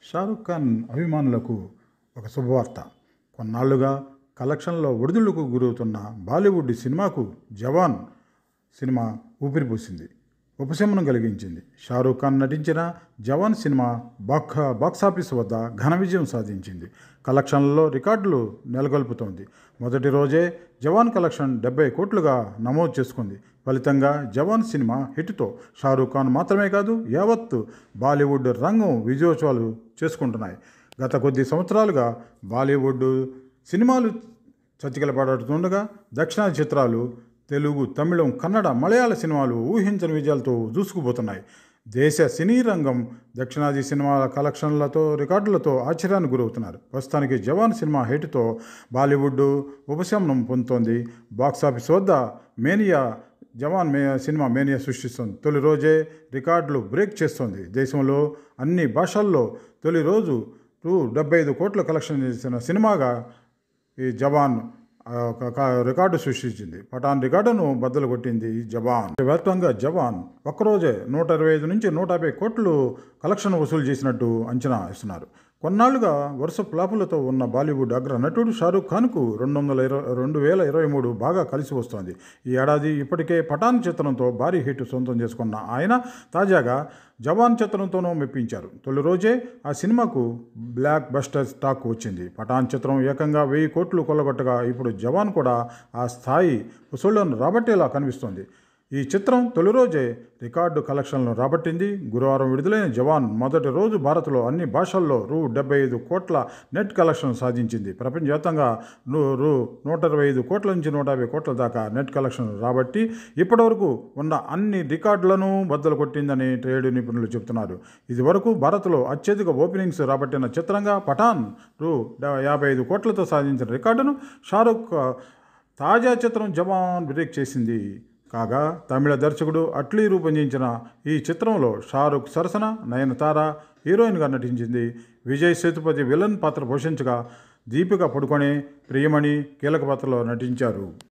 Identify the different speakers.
Speaker 1: షారుఖ్ ఖాన్ అభిమానులకు ఒక శుభవార్త కొన్నాళ్లుగా కలెక్షన్లో ఒడిదుడుకు గురవుతున్న బాలీవుడ్ సినిమాకు జవాన్ సినిమా ఊపిరిపోసింది ఉపశమనం కలిగించింది షారూఖ్ ఖాన్ నటించిన జవాన్ సినిమా బాక్ బాక్సాఫీస్ వద్ద ఘన విజయం సాధించింది కలెక్షన్లలో రికార్డులు నెలకొల్పుతోంది మొదటి రోజే జవాన్ కలెక్షన్ డెబ్బై కోట్లుగా నమోదు చేసుకుంది ఫలితంగా జవాన్ సినిమా హిట్తో షారూఖ్ ఖాన్ మాత్రమే కాదు యావత్ బాలీవుడ్ రంగం విజయోత్సవాలు చేసుకుంటున్నాయి గత కొద్ది సంవత్సరాలుగా బాలీవుడ్ సినిమాలు చతికిలపడుతుండగా దక్షిణాది చిత్రాలు తెలుగు తమిళం కన్నడ మలయాళ సినిమాలు ఊహించని విజయాలతో దూసుకుపోతున్నాయి దేశ సినీ రంగం దక్షిణాది సినిమాల కలెక్షన్లతో రికార్డులతో ఆశ్చర్యానికి గురవుతున్నారు ప్రస్తుతానికి జవాన్ సినిమా హిట్తో బాలీవుడ్ ఉపశమనం పొందుతోంది బాక్సాఫీస్ వద్ద మేనియా జవాన్ మే సినిమా మేనియా సృష్టిస్తుంది తొలి రోజే రికార్డులు బ్రేక్ చేస్తోంది దేశంలో అన్ని భాషల్లో తొలి రోజు రూ డెబ్బై ఐదు కోట్ల కలెక్షన్ చేసిన సినిమాగా ఈ జవాన్ ఆ, ఒక క- రికార్డు సృష్టించింది పఠాన్ రికార్డును బద్దలు కొట్టింది ఈ జవాన్ వ్యాప్తంగా జవాన్ ఒక్కరోజే నూట ఇరవై ఐదు నుంచి నూట యాభై కోట్లు కలెక్షన్ వసూలు చేసినట్టు అంచనా ఇస్తున్నారు కొన్నాళ్లుగా వరుస ఫ్లాపులతో ఉన్న బాలీవుడ్ అగ్ర నటుడు షారూఖ్ ఖాన్కు రెండు వందల ఇరవై రెండు వేల ఇరవై మూడు బాగా కలిసి వస్తోంది ఈ ఏడాది ఇప్పటికే పఠాన్ చిత్రంతో భారీ హిట్ సొంతం చేసుకున్న ఆయన తాజాగా జవాన్ చిత్రంతోనూ మెప్పించారు తొలి రోజే ఆ సినిమాకు బ్లాక్ బస్టర్ టాక్ వచ్చింది పఠాన్ చిత్రం ఏకంగా వెయ్యి కోట్లు కొల్లగొట్టగా ఇప్పుడు జవాన్ కూడా ఆ స్థాయి వసూళ్లను రాబట్టేలా కనిపిస్తోంది ఈ చిత్రం తొలి రోజే రికార్డు కలెక్షన్లను రాబట్టింది గురువారం విడుదలైన జవాన్ మొదటి రోజు భారత్లో అన్ని భాషల్లో రూ డెబ్బై ఐదు కోట్ల నెట్ కలెక్షన్ సాధించింది ప్రపంచవ్యాప్తంగా ను రూ నూట ఇరవై ఐదు కోట్ల నుంచి నూట యాభై కోట్ల దాకా నెట్ కలెక్షన్ రాబట్టి ఇప్పటివరకు ఉన్న అన్ని రికార్డులను బద్దలు కొట్టిందని ట్రేడ్ నిపుణులు చెబుతున్నారు ఇది వరకు భారత్లో అత్యధిక ఓపెనింగ్స్ రాబట్టిన చిత్రంగా పఠాన్ రూ డ- యాభై ఐదు కోట్లతో సాధించిన రికార్డును షారుఖ్ తాజా చిత్రం జవాన్ బ్రేక్ చేసింది కాగా తమిళ దర్శకుడు అట్లీ రూపొందించిన ఈ చిత్రంలో షారుఖ్ సరసన నయనతార హీరోయిన్గా నటించింది విజయ్ సేతుపతి విలన్ పాత్ర పోషించగా దీపిక పడుకొనే ప్రియమణి కీలక పాత్రలో నటించారు